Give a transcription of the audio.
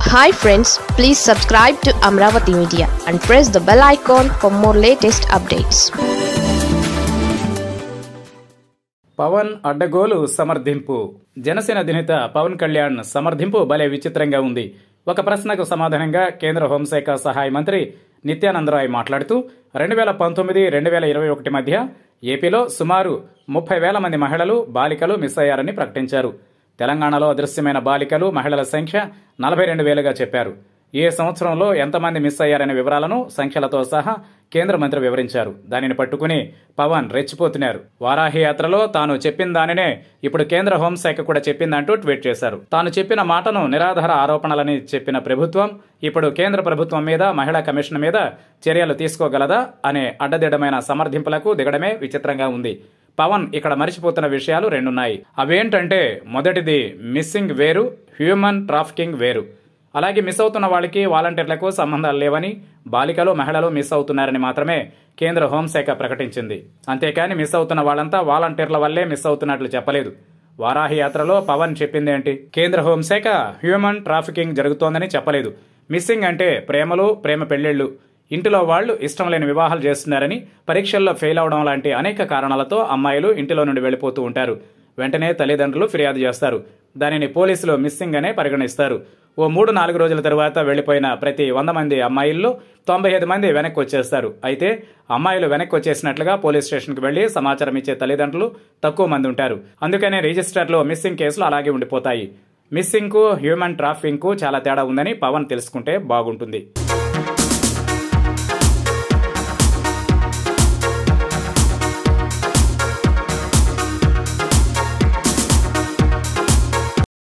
hi friends please subscribe to Amaravati media and press the bell icon for more latest updates Pawan అడ్డగోలు సమర్థింపు జనసేన అధినేత పవన్ కళ్యాణ్ సమర్థింపు భలే విచిత్రంగా ఉంది ఒక ప్రశ్నకు సమాధానంగా కేంద్ర హోంశాఖ సహాయ మంత్రి నిత్యానందరాయ్ మాట్లాడుతూ రెండు వేల పంతొమ్మిది రెండు వేల ఇరవై ఒకటి మధ్య ఏపీలో సుమారు ముప్పై వేల మంది మహిళలు బాలికలు మిస్ అయ్యారని ప్రకటించారు తెలంగాణలో అదృశ్యమైన బాలికలు మహిళల సంఖ్య నలభై రెండు వేలుగా చెప్పారు ఏ సంవత్సరంలో ఎంతమంది మిస్ అయ్యారనే వివరాలను సంఖ్యలతో సహా కేంద్ర మంత్రి వివరించారు దానిని పట్టుకుని పవన్ రెచ్చిపోతున్నారు వారాహి యాత్రలో తాను చెప్పిన దానినే ఇప్పుడు కేంద్ర హోంశాఖ కూడా చెప్పిందంటూ ట్వీట్ చేశారు తాను చెప్పిన మాటను నిరాధార ఆరోపణలని చెప్పిన ప్రభుత్వం ఇప్పుడు కేంద్ర ప్రభుత్వం మీద మహిళా కమిషన్ మీద చర్యలు తీసుకోగలదా అనే అడ్డదిడ్డమైన సమర్థింపులకు దిగడమే విచిత్రంగా ఉంది పవన్ ఇక్కడ మరిచిపోతున్న విషయాలు రెండున్నాయి అవేంటంటే మొదటిది మిస్సింగ్ వేరు హ్యూమన్ ట్రాఫికింగ్ వేరు అలాగే మిస్ అవుతున్న వాళ్ళకి వాలంటీర్లకు సంబంధాలు లేవని బాలికలు మహిళలు మిస్ అవుతున్నారని మాత్రమే కేంద్ర హోంశాఖ ప్రకటించింది అంతేకాని మిస్ అవుతున్న వాళ్ళంతా వాలంటీర్ల వల్లే మిస్ అవుతున్నట్లు చెప్పలేదు వారాహి యాత్రలో పవన్ చెప్పిందేంటి కేంద్ర హోంశాఖ హ్యూమన్ ట్రాఫికింగ్ జరుగుతోందని చెప్పలేదు మిస్సింగ్ అంటే ప్రేమలు ప్రేమ పెళ్లిళ్లు ఇంటిలో వాళ్ళు ఇష్టం లేని వివాహాలు చేస్తున్నారని పరీక్షల్లో ఫెయిల్ అవడం లాంటి అనేక కారణాలతో అమ్మాయిలు ఇంటిలో నుండి వెళ్ళిపోతూ ఉంటారు వెంటనే తల్లిదండ్రులు ఫిర్యాదు చేస్తారు దానిని పోలీసులు మిస్సింగ్ అనే పరిగణిస్తారు ఓ మూడు నాలుగు రోజుల తరువాత వెళ్లిపోయిన ప్రతి వంద మంది అమ్మాయిల్లో తొంభై ఐదు మంది వెనక్కి వచ్చేస్తారు అయితే అమ్మాయిలు వెనక్కి వచ్చేసినట్లుగా పోలీస్ స్టేషన్కి వెళ్లి సమాచారం ఇచ్చే తల్లిదండ్రులు తక్కువ మంది ఉంటారు అందుకనే రిజిస్టర్లో మిస్సింగ్ కేసులు అలాగే ఉండిపోతాయి మిస్సింగ్కు హ్యూమన్ ట్రాఫింగ్కు చాలా తేడా ఉందని పవన్ తెలుసుకుంటే బాగుంటుంది